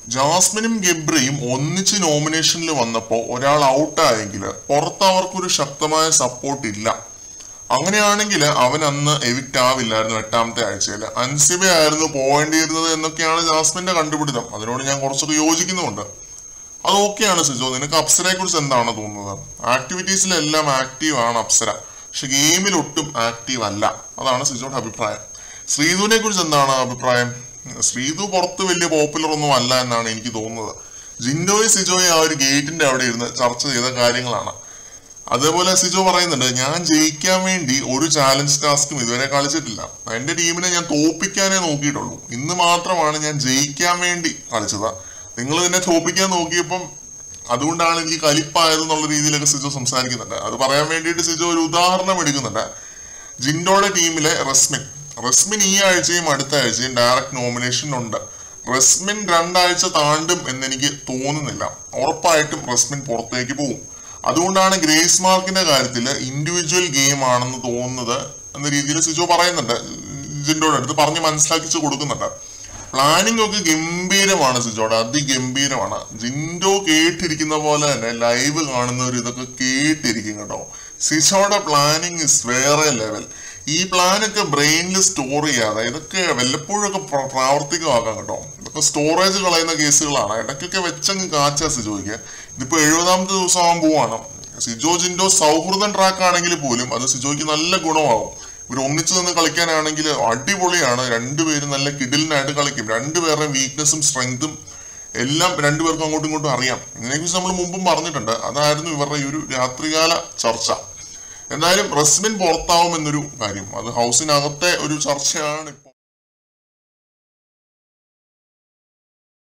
ജാസ്മിനും ഗബ്രിയും ഒന്നിച്ച് നോമിനേഷനിൽ വന്നപ്പോൾ ഒരാൾ ഔട്ടായെങ്കിൽ പുറത്ത് അവർക്കൊരു ശക്തമായ സപ്പോർട്ട് ഇല്ല അങ്ങനെയാണെങ്കിൽ അവൻ അന്ന് എവിക്റ്റ് ആവില്ലായിരുന്നു എട്ടാമത്തെ ആഴ്ചയിൽ അൻസിബ ആയിരുന്നു പോകേണ്ടിയിരുന്നത് എന്നൊക്കെയാണ് ജാസ്മിന്റെ കണ്ടുപിടുത്തം അതിനോട് ഞാൻ കുറച്ചൊക്കെ യോജിക്കുന്നുമുണ്ട് അത് ഓക്കെയാണ് സിജോ നിനക്ക് അപ്സരയെ കുറിച്ച് എന്താണ് തോന്നുന്നത് ആക്ടിവിറ്റീസിലെല്ലാം ആക്റ്റീവ് ആണ് അപ്സര പക്ഷെ ഗെയിമിൽ ഒട്ടും ആക്റ്റീവ് അല്ല അതാണ് സിജോയുടെ അഭിപ്രായം ശ്രീധുവിനെ കുറിച്ച് എന്താണ് അഭിപ്രായം ശ്രീധു പുറത്ത് വലിയ പോപ്പുലർ ഒന്നും അല്ല എന്നാണ് എനിക്ക് തോന്നുന്നത് ജിൻഡോയും സിജോയും ആ ഒരു ഗേറ്റിന്റെ അവിടെ ഇരുന്ന് ചർച്ച ചെയ്ത കാര്യങ്ങളാണ് അതേപോലെ സിജോ പറയുന്നുണ്ട് ഞാൻ ജയിക്കാൻ വേണ്ടി ഒരു ചാലഞ്ച് ടാസ്കും ഇതുവരെ കളിച്ചിട്ടില്ല എന്റെ ടീമിനെ ഞാൻ തോപ്പിക്കാനേ നോക്കിയിട്ടുള്ളൂ ഇന്ന് മാത്രമാണ് ഞാൻ ജയിക്കാൻ വേണ്ടി കളിച്ചത് നിങ്ങൾ എന്നെ തോപ്പിക്കാൻ നോക്കിയപ്പം അതുകൊണ്ടാണ് എനിക്ക് കലിപ്പായത് എന്നുള്ള രീതിയിലൊക്കെ സിജോ സംസാരിക്കുന്നുണ്ട് അത് പറയാൻ വേണ്ടിയിട്ട് സിജോ ഒരു ഉദാഹരണം എടുക്കുന്നുണ്ട് ജിൻഡോയുടെ ടീമിലെ റസ്മിൻ റസ്മിൻ ഈ ആഴ്ചയും അടുത്ത ആഴ്ചയും ഡയറക്റ്റ് നോമിനേഷനുണ്ട് റസ്മിൻ രണ്ടാഴ്ച താണ്ടും എന്നെനിക്ക് തോന്നുന്നില്ല ഉറപ്പായിട്ടും റസ്മിൻ പുറത്തേക്ക് പോകും അതുകൊണ്ടാണ് ഗ്രേസ് മാർക്കിന്റെ കാര്യത്തിൽ ഇൻഡിവിജ്വൽ ഗെയിം ആണെന്ന് തോന്നുന്നത് എന്ന രീതിയിൽ സിജോ പറയുന്നുണ്ട് ജിൻഡോയുടെ അടുത്ത് പറഞ്ഞ് മനസ്സിലാക്കിച്ച് കൊടുക്കുന്നുണ്ട് പ്ലാനിംഗ് ഒക്കെ ഗംഭീരമാണ് സിജോയുടെ അതിഗംഭീരമാണ് ജിൻഡോ കേട്ടിരിക്കുന്ന പോലെ തന്നെ ലൈവ് കാണുന്നവർ ഇതൊക്കെ കേട്ടിരിക്കും കേട്ടോ സിജോയുടെ പ്ലാനിങ് ഇസ് വേറെ ലെവൽ ഈ പ്ലാനൊക്കെ ബ്രെയിനിൽ സ്റ്റോർ ചെയ്യാതെ ഇതൊക്കെ വല്ലപ്പോഴൊക്കെ പ്ര- പ്രാവർത്തികമാക്കാം കേട്ടോ ഇതൊക്കെ സ്റ്റോറേജ് കളയുന്ന കേസുകളാണ് ഇടയ്ക്കൊക്കെ വെച്ചങ്ങ് കാച്ചാ സിജോയ്ക്ക് ഇതിപ്പോ എഴുപതാമത്തെ ദിവസം ആവാൻ പോവാണ് സിജോ ജിൻഡോ സൗഹൃദം ട്രാക്ക് ആണെങ്കിൽ പോലും അത് സിജോയ്ക്ക് നല്ല ഗുണമാവും ഇവർ ഒന്നിച്ചു നിന്ന് കളിക്കാനാണെങ്കിൽ അടിപൊളിയാണ് രണ്ടുപേരും നല്ല കിഡിലിനായിട്ട് കളിക്കും രണ്ടുപേരുടെയും വീക്ക്നസും സ്ട്രെങ്തും എല്ലാം രണ്ടുപേർക്കും അങ്ങോട്ടും ഇങ്ങോട്ടും അറിയാം ഇതിനെക്കുറിച്ച് നമ്മൾ മുമ്പും പറഞ്ഞിട്ടുണ്ട് അതായിരുന്നു ഇവരുടെ ഈ ഒരു രാത്രികാല ചർച്ച എന്തായാലും റസ്മിൻ പുറത്താവും എന്നൊരു കാര്യം അത് ഹൗസിനകത്തെ ഒരു ചർച്ചയാണ്